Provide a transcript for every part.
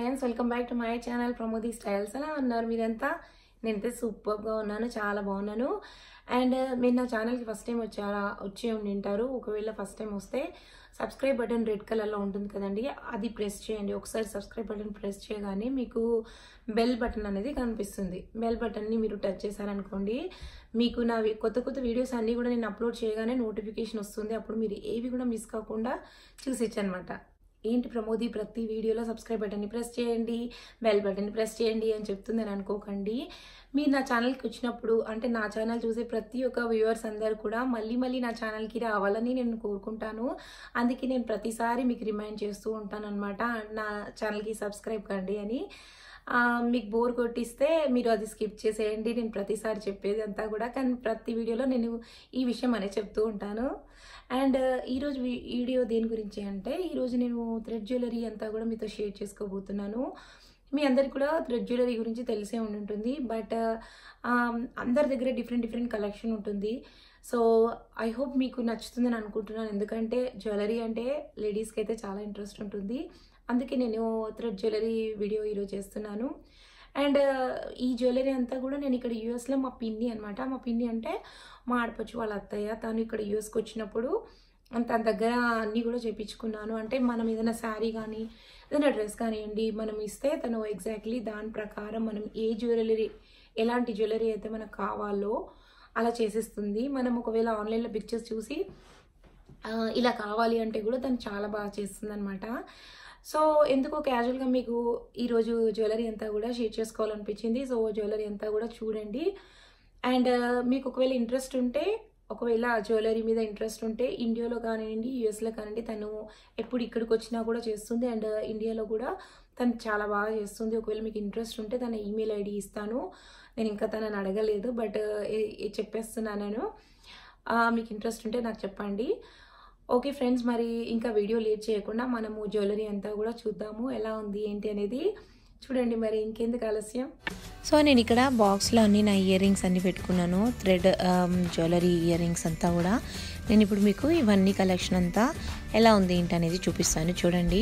friends welcome back to my channel Pramodi styles ఎలా ఉన్నారు మీరంతా నేనైతే సూపర్గా ఉన్నాను చాలా బాగున్నాను అండ్ మీరు నా ఛానల్కి ఫస్ట్ టైం వచ్చారా వచ్చే ఉండి ఉంటారు ఒకవేళ ఫస్ట్ టైం వస్తే సబ్స్క్రైబ్ బటన్ రెడ్ కలర్లో ఉంటుంది కదండి అది ప్రెస్ చేయండి ఒకసారి సబ్స్క్రైబ్ బటన్ ప్రెస్ చేయగానే మీకు బెల్ బటన్ అనేది కనిపిస్తుంది బెల్ బటన్ని మీరు టచ్ చేశారనుకోండి మీకు నా వి- కొత్త కొత్త వీడియోస్ అన్నీ కూడా నేను అప్లోడ్ చేయగానే నోటిఫికేషన్ వస్తుంది అప్పుడు మీరు ఏవి కూడా మిస్ కాకుండా చూసేచ్చనమాట ఏంటి ప్రమోది ప్రతి వీడియోలో సబ్స్క్రైబ్ బటన్ని ప్రెస్ చేయండి బెల్ బటన్ని ప్రెస్ చేయండి అని చెప్తుందని అనుకోకండి మీరు నా ఛానల్కి వచ్చినప్పుడు అంటే నా ఛానల్ చూసే ప్రతి ఒక్క వ్యూవర్స్ అందరు కూడా మళ్ళీ మళ్ళీ నా ఛానల్కి రావాలని నేను కోరుకుంటాను అందుకే నేను ప్రతిసారి మీకు రిమైండ్ చేస్తూ ఉంటాను అనమాట నా ఛానల్కి సబ్స్క్రైబ్ కండి అని ఆ, మీకు బోర్ కొట్టిస్తే మీరు అది స్కిప్ చేసేయండి నేను ప్రతిసారి చెప్పేది అంతా కూడా కానీ ప్రతి వీడియోలో నేను ఈ విషయం అనేది చెప్తూ ఉంటాను అండ్ ఈరోజు వీ- వీడియో దేని గురించి అంటే ఈరోజు నేను థ్రెడ్ జ్యువెలరీ అంతా కూడా మీతో షేర్ చేసుకోబోతున్నాను మీ అందరికి కూడా థ్రెడ్ జ్యువెలరీ గురించి తెలిసే ఉండి ఉంటుంది బట్ అందరి దగ్గర డిఫరెంట్ డిఫరెంట్ కలెక్షన్ ఉంటుంది సో ఐ హోప్ మీకు నచ్చుతుందని అనుకుంటున్నాను ఎందుకంటే జ్యువెలరీ అంటే లేడీస్కి అయితే చాలా ఇంట్రెస్ట్ ఉంటుంది అందుకే నేను థ్రెడ్ జ్యువెలరీ వీడియో ఈరోజు చేస్తున్నాను అండ్ ఈ జ్యువెలరీ అంతా కూడా నేను ఇక్కడ యూఎస్లో మా పిన్ని అనమాట మా పిన్ని అంటే మా ఆడపచ్చు వాళ్ళ అత్తయ్య తను ఇక్కడ యూఎస్కి వచ్చినప్పుడు తన దగ్గర అన్నీ కూడా చేపించుకున్నాను అంటే మనం ఏదైనా శారీ కానీ ఏదైనా డ్రెస్ కానివ్వండి మనం ఇస్తే తను ఎగ్జాక్ట్లీ దాని ప్రకారం మనం ఏ జ్యువెలరీ ఎలాంటి జ్యువెలరీ అయితే మనకు కావాలో అలా చేసేస్తుంది మనం ఒకవేళ ఆన్లైన్లో పిక్చర్స్ చూసి ఆ, ఇలా కావాలి అంటే కూడా తను చాలా బాగా చేస్తుంది అనమాట సో ఎందుకో క్యాజువల్గా మీకు ఈరోజు జ్యువెలరీ అంతా కూడా షేర్ చేసుకోవాలనిపించింది సో జ్యువెలరీ అంతా కూడా చూడండి అండ్ మీకు ఒకవేళ ఇంట్రెస్ట్ ఉంటే ఒకవేళ జ్యువెలరీ మీద ఇంట్రెస్ట్ ఉంటే ఇండియాలో కానివ్వండి యూఎస్లో కానివ్వండి తను ఎప్పుడు ఇక్కడికి వచ్చినా కూడా చేస్తుంది అండ్ ఇండియాలో కూడా తను చాలా బాగా చేస్తుంది ఒకవేళ మీకు ఇంట్రెస్ట్ ఉంటే తన ఈమెయిల్ ఐడి ఇస్తాను నేను ఇంకా తనని అడగలేదు బట్ చెప్పేస్తున్నాను నేను ఆ, మీకు ఇంట్రెస్ట్ ఉంటే నాకు చెప్పండి ఓకే ఫ్రెండ్స్ మరి ఇంకా వీడియో లేట్ చేయకుండా మనము జ్యువెలరీ అంతా కూడా చూద్దాము ఎలా ఉంది ఏంటి అనేది చూడండి మరి ఇంకెందుకు ఆలస్యం సో నేను ఇక్కడ బాక్స్లో అన్ని నా ఇయర్ రింగ్స్ అన్ని పెట్టుకున్నాను థ్రెడ్ జ్యువెలరీ ఇయర్ రింగ్స్ అంతా కూడా నేను ఇప్పుడు మీకు ఇవన్నీ కలెక్షన్ అంతా ఎలా ఉంది ఏంటి అనేది చూపిస్తాను చూడండి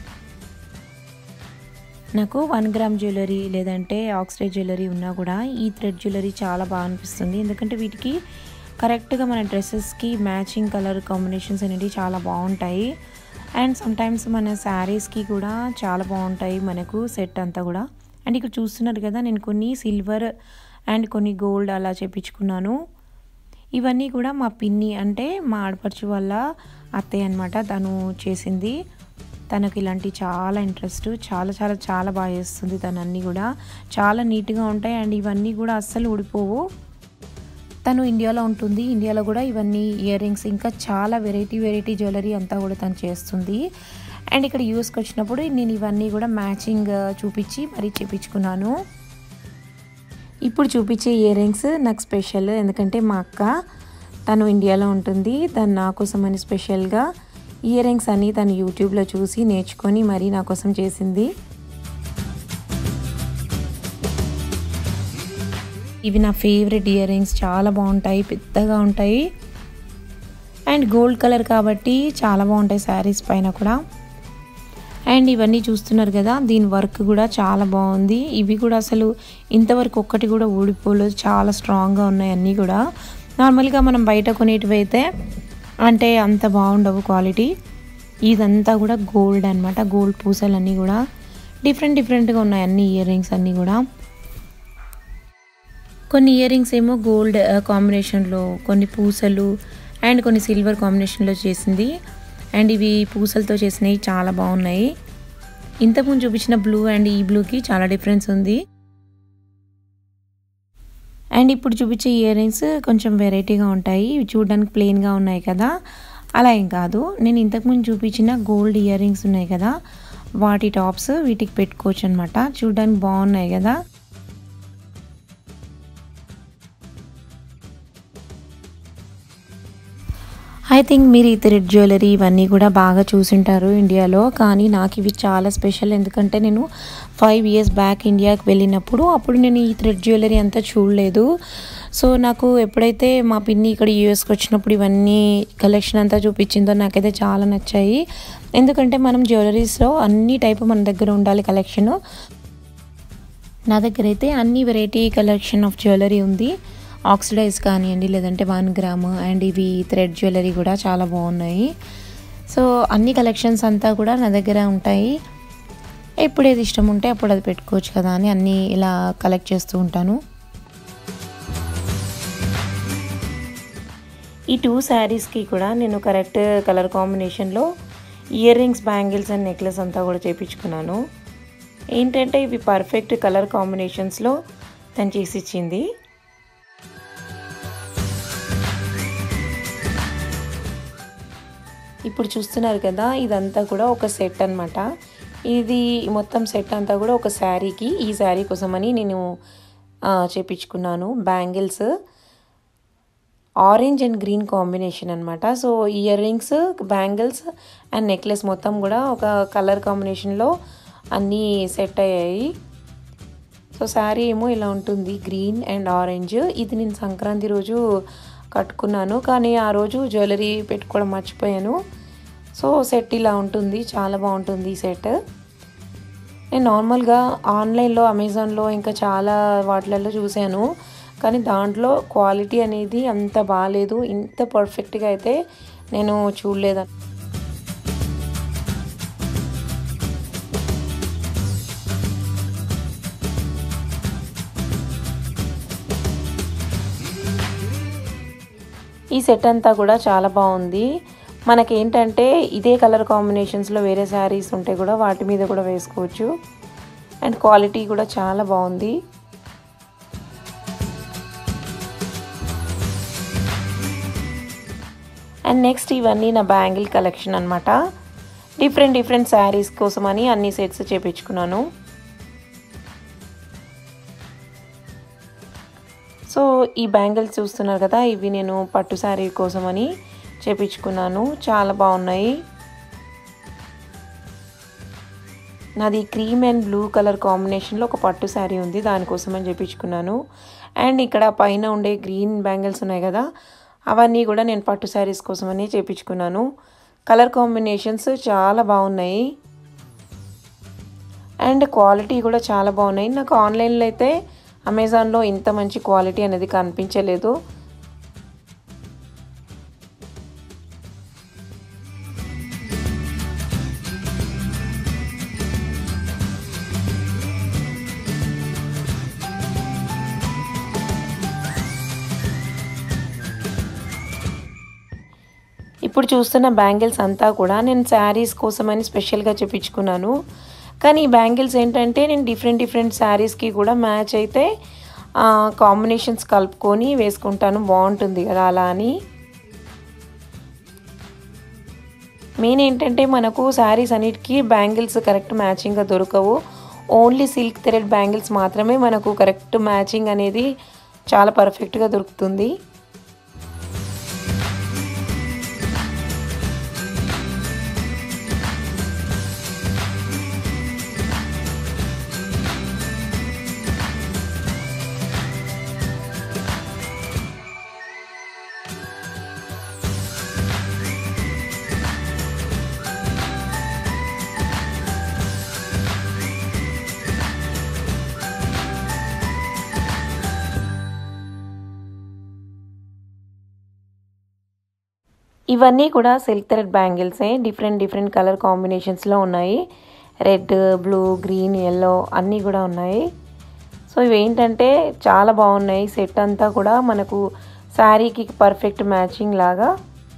నాకు వన్ గ్రామ్ జ్యువెలరీ లేదంటే ఆక్సిడైజ్ జ్యువెలరీ ఉన్నా కూడా ఈ థ్రెడ్ జ్యువెలరీ చాలా బాగా అనిపిస్తుంది ఎందుకంటే వీటికి కరెక్ట్గా మన డ్రెస్సెస్కి మ్యాచింగ్ కలర్ కాంబినేషన్స్ అనేవి చాలా బాగుంటాయి అండ్ సమ్టైమ్స్ మన శారీస్కి కూడా చాలా బాగుంటాయి మనకు సెట్ అంతా కూడా అండ్ ఇక్కడ చూస్తున్నారు కదా నేను కొన్ని సిల్వర్ అండ్ కొన్ని గోల్డ్ అలా చేపించుకున్నాను ఇవన్నీ కూడా మా పిన్ని అంటే మా ఆడపడుచు వాళ్ళ అత్తయ్య అనమాట తను చేసింది తనకు ఇలాంటి చాలా ఇంట్రెస్ట్ చాలా చాలా చాలా బాగా చేస్తుంది తను అన్నీ కూడా చాలా నీట్గా ఉంటాయి అండ్ ఇవన్నీ కూడా అస్సలు ఊడిపోవు తను ఇండియాలో ఉంటుంది ఇండియాలో కూడా ఇవన్నీ ఇయర్ రింగ్స్ ఇంకా చాలా వెరైటీ వెరైటీ జ్యువెలరీ అంతా కూడా తను చేస్తుంది అండ్ ఇక్కడ యూఎస్కి వచ్చినప్పుడు నేను ఇవన్నీ కూడా మ్యాచింగ్ చూపించి మరీ చేపించుకున్నాను ఇప్పుడు చూపించే ఇయర్ రింగ్స్ నాకు స్పెషల్ ఎందుకంటే మా అక్క తను ఇండియాలో ఉంటుంది తను నా కోసం అని స్పెషల్గా ఇయర్ రింగ్స్ అన్ని తను యూట్యూబ్లో చూసి నేర్చుకొని మరీ నా కోసం చేసింది ఇవి నా ఫేవరెట్ ఇయర్ రింగ్స్ చాలా బాగుంటాయి పెద్దగా ఉంటాయి అండ్ గోల్డ్ కలర్ కాబట్టి చాలా బాగుంటాయి శారీస్ పైన కూడా అండ్ ఇవన్నీ చూస్తున్నారు కదా దీని వర్క్ కూడా చాలా బాగుంది ఇవి కూడా అసలు ఇంతవరకు ఒక్కటి కూడా ఊడిపోలేదు చాలా స్ట్రాంగ్గా ఉన్నాయి అన్నీ కూడా నార్మల్గా మనం బయట కొనేటివి అయితే అంటే అంత బాగుండవు క్వాలిటీ ఇదంతా కూడా గోల్డ్ అనమాట గోల్డ్ పూసలు అన్నీ కూడా డిఫరెంట్ డిఫరెంట్గా ఉన్నాయి అన్ని ఇయర్ రింగ్స్ అన్నీ కూడా కొన్ని ఇయర్ రింగ్స్ ఏమో గోల్డ్ కాంబినేషన్లో కొన్ని పూసలు అండ్ కొన్ని సిల్వర్ కాంబినేషన్లో చేసింది అండ్ ఇవి పూసలతో చేసినవి చాలా బాగున్నాయి ఇంతకుముందు చూపించిన బ్లూ అండ్ ఈ బ్లూకి చాలా డిఫరెన్స్ ఉంది అండ్ ఇప్పుడు చూపించే ఇయర్ రింగ్స్ కొంచెం వెరైటీగా ఉంటాయి ఇవి చూడడానికి ప్లెయిన్గా ఉన్నాయి కదా అలా ఏం కాదు నేను ఇంతకుముందు చూపించిన గోల్డ్ ఇయర్ రింగ్స్ ఉన్నాయి కదా వాటి టాప్స్ వీటికి పెట్టుకోవచ్చు అనమాట చూడడానికి బాగున్నాయి కదా ఐ థింక్ మీరు ఈ థ్రెడ్ జ్యువెలరీ ఇవన్నీ కూడా బాగా చూసింటారు ఇండియాలో కానీ నాకు ఇవి చాలా స్పెషల్ ఎందుకంటే నేను ఫైవ్ ఇయర్స్ బ్యాక్ ఇండియాకి వెళ్ళినప్పుడు అప్పుడు నేను ఈ థ్రెడ్ జ్యువెలరీ అంతా చూడలేదు సో నాకు ఎప్పుడైతే మా పిన్ని ఇక్కడ యూఎస్కి వచ్చినప్పుడు ఇవన్నీ కలెక్షన్ అంతా చూపించిందో నాకైతే చాలా నచ్చాయి ఎందుకంటే మనం జ్యువెలరీస్లో అన్ని టైపు మన దగ్గర ఉండాలి కలెక్షన్ నా దగ్గర అయితే అన్ని వెరైటీ కలెక్షన్ ఆఫ్ జ్యువెలరీ ఉంది ఆక్సిడైజ్ కానివ్వండి లేదంటే వన్ గ్రామ్ అండ్ ఇవి థ్రెడ్ జ్యువెలరీ కూడా చాలా బాగున్నాయి సో అన్ని కలెక్షన్స్ అంతా కూడా నా దగ్గర ఉంటాయి ఎప్పుడు ఏది ఇష్టం ఉంటే అప్పుడు అది పెట్టుకోవచ్చు కదా అని అన్నీ ఇలా కలెక్ట్ చేస్తూ ఉంటాను ఈ టూ శారీస్కి కూడా నేను కరెక్ట్ కలర్ కాంబినేషన్లో earrings bangles and necklace అంతా కూడా చేపించుకున్నాను ఏంటంటే ఇవి పర్ఫెక్ట్ కలర్ కాంబినేషన్స్లో తను చేసి ఇచ్చింది ఇప్పుడు చూస్తున్నారు కదా ఇదంతా కూడా ఒక సెట్ అనమాట ఇది మొత్తం సెట్ అంతా కూడా ఒక శారీకి ఈ శారీ కోసమని నేను చేపించుకున్నాను bangles orange and green combination అనమాట so earrings bangles and necklace మొత్తం కూడా ఒక కలర్ కాంబినేషన్లో అన్నీ సెట్ అయ్యాయి సో శారీ ఏమో ఇలా ఉంటుంది గ్రీన్ అండ్ ఆరెంజ్ ఇది నేను సంక్రాంతి రోజు కట్టుకున్నాను కానీ ఆ రోజు జ్యువెలరీ పెట్టుకోవడం మర్చిపోయాను సో సెట్ ఇలా ఉంటుంది చాలా బాగుంటుంది ఈ సెట్ నేను నార్మల్గా ఆన్లైన్లో అమెజాన్లో ఇంకా చాలా వాటిలలో చూశాను కానీ దాంట్లో క్వాలిటీ అనేది అంత బాగాలేదు ఇంత పర్ఫెక్ట్గా అయితే నేను చూడలేదు ఈ సెట్ అంతా కూడా చాలా బాగుంది మనకేంటంటే ఇదే కలర్ కాంబినేషన్స్లో వేరే శారీస్ ఉంటే కూడా వాటి మీద కూడా వేసుకోవచ్చు అండ్ క్వాలిటీ కూడా చాలా బాగుంది అండ్ నెక్స్ట్ ఇవన్నీ నా బ్యాంగిల్ కలెక్షన్ అనమాట డిఫరెంట్ డిఫరెంట్ శారీస్ కోసమని అన్ని సెట్స్ చేపించుకున్నాను సో ఈ బ్యాంగిల్స్ చూస్తున్నారు కదా ఇవి నేను పట్టు శారీ కోసమని చేపించుకున్నాను చాలా బాగున్నాయి నాది క్రీమ్ అండ్ బ్లూ కలర్ కాంబినేషన్లో ఒక పట్టు శారీ ఉంది దానికోసమని చేపించుకున్నాను అండ్ ఇక్కడ పైన ఉండే గ్రీన్ బ్యాంగిల్స్ ఉన్నాయి కదా అవన్నీ కూడా నేను పట్టు శారీస్ కోసమని చేపించుకున్నాను కలర్ కాంబినేషన్స్ చాలా బాగున్నాయి అండ్ క్వాలిటీ కూడా చాలా బాగున్నాయి నాకు ఆన్లైన్లో అయితే అమెజాన్లో ఇంత మంచి క్వాలిటీ అనేది కనిపించలేదు ఇప్పుడు చూస్తున్న బ్యాంగిల్స్ అంతా కూడా నేను శారీస్ కోసమని స్పెషల్గా చెప్పించుకున్నాను కానీ ఈ బ్యాంగిల్స్ ఏంటంటే నేను డిఫరెంట్ డిఫరెంట్ శారీస్కి కూడా మ్యాచ్ అయితే కాంబినేషన్స్ కలుపుకొని వేసుకుంటాను బాగుంటుంది కదా అలా అని మెయిన్ ఏంటంటే మనకు శారీస్ అన్నిటికీ బ్యాంగిల్స్ కరెక్ట్ మ్యాచింగ్గా దొరకవు ఓన్లీ సిల్క్ థ్రెడ్ బ్యాంగిల్స్ మాత్రమే మనకు కరెక్ట్ మ్యాచింగ్ అనేది చాలా పర్ఫెక్ట్గా దొరుకుతుంది ఇవన్నీ కూడా సిల్క్ థ్రెడ్ బ్యాంగిల్సే డిఫరెంట్ డిఫరెంట్ కలర్ కాంబినేషన్స్లో ఉన్నాయి రెడ్ బ్లూ గ్రీన్ ఎల్లో అన్నీ కూడా ఉన్నాయి సో ఇవి ఏంటంటే చాలా బాగున్నాయి సెట్ అంతా కూడా మనకు శారీకి పర్ఫెక్ట్ మ్యాచింగ్ లాగా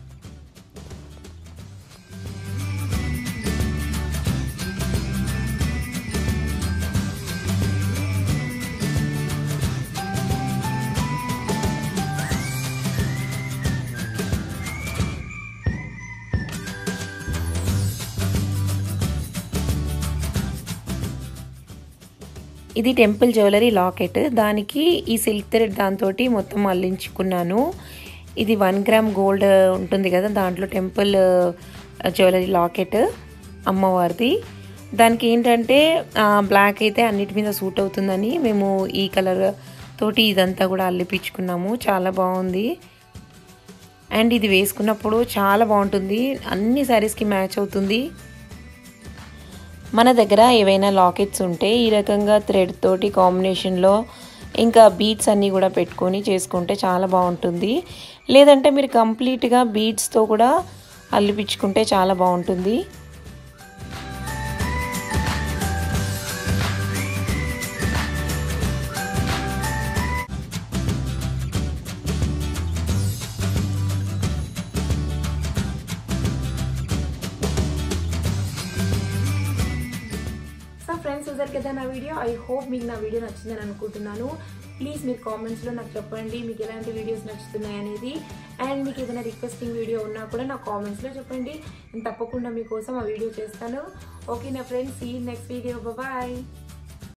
ఇది టెంపుల్ జ్యువెలరీ లాకెట్ దానికి ఈ సిల్క్ థ్రెడ్ దాంతో మొత్తం అల్లించుకున్నాను ఇది వన్ గ్రామ్ గోల్డ్ ఉంటుంది కదా దాంట్లో టెంపుల్ జ్యువెలరీ లాకెట్ అమ్మవారిది దానికి ఏంటంటే బ్లాక్ అయితే అన్నిటి మీద సూట్ అవుతుందని మేము ఈ కలర్ తోటి ఇదంతా కూడా అల్లిపించుకున్నాము చాలా బాగుంది అండ్ ఇది వేసుకున్నప్పుడు చాలా బాగుంటుంది అన్ని శారీస్కి మ్యాచ్ అవుతుంది మన దగ్గర ఏవైనా లాకెట్స్ ఉంటే ఈ రకంగా థ్రెడ్ తోటి కాంబినేషన్లో ఇంకా బీడ్స్ అన్నీ కూడా పెట్టుకొని చేసుకుంటే చాలా బాగుంటుంది లేదంటే మీరు కంప్లీట్గా బీడ్స్తో కూడా అల్లిపించుకుంటే చాలా బాగుంటుంది సో ఫ్రెండ్స్ చూసారు కదా నా వీడియో ఐ హోప్ మీకు నా వీడియో నచ్చిందని అనుకుంటున్నాను ప్లీజ్ మీరు కామెంట్స్లో నాకు చెప్పండి మీకు ఎలాంటి వీడియోస్ నచ్చుతున్నాయి అనేది అండ్ మీకు ఏదైనా రిక్వెస్టింగ్ వీడియో ఉన్నా కూడా నా కామెంట్స్లో చెప్పండి నేను తప్పకుండా మీకోసం ఆ వీడియో చేస్తాను ఓకే నా ఫ్రెండ్స్ ఈ నెక్స్ట్ వీడియో బాయ్